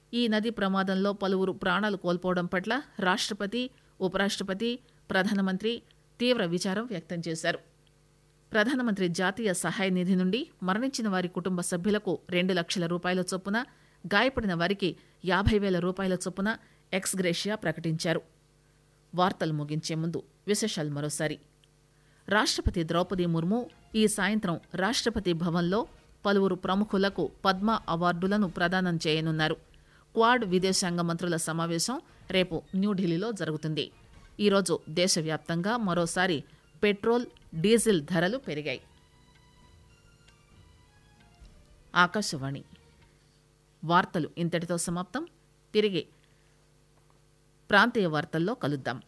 ఈ నది ప్రమాదంలో పలువురు ప్రాణాలు కోల్పోవడం పట్ల రాష్టపతి ఉపరాష్టపతి ప్రధానమంత్రి తీవ్ర విచారం వ్యక్తం చేశారు ప్రధానమంత్రి జాతీయ సహాయ నిధి నుండి మరణించిన వారి కుటుంబ సభ్యులకు రెండు లక్షల రూపాయల చొప్పున గాయపడిన వారికి యాభై వేల రూపాయల చొప్పున ఎక్స్ గ్రేషియా ప్రకటించారు వార్తలు ముగించే ముందు విశేషాలు మరోసారి రాష్టపతి ద్రౌపది ముర్ము ఈ సాయంత్రం రాష్టపతి భవన్లో పలువురు ప్రముఖులకు పద్మ అవార్డులను ప్రదానం చేయనున్నారు క్వాడ్ విదేశాంగ మంత్రుల సమావేశం రేపు న్యూఢిల్లీలో జరుగుతుంది ఈరోజు దేశవ్యాప్తంగా మరోసారి పెట్రోల్ డీజిల్ ధరలు పెరిగాయి ఆకాశవాణి వార్తలు ఇంతటితో సమాప్తం తిరిగి ప్రాంతీయ వార్తల్లో కలుద్దాం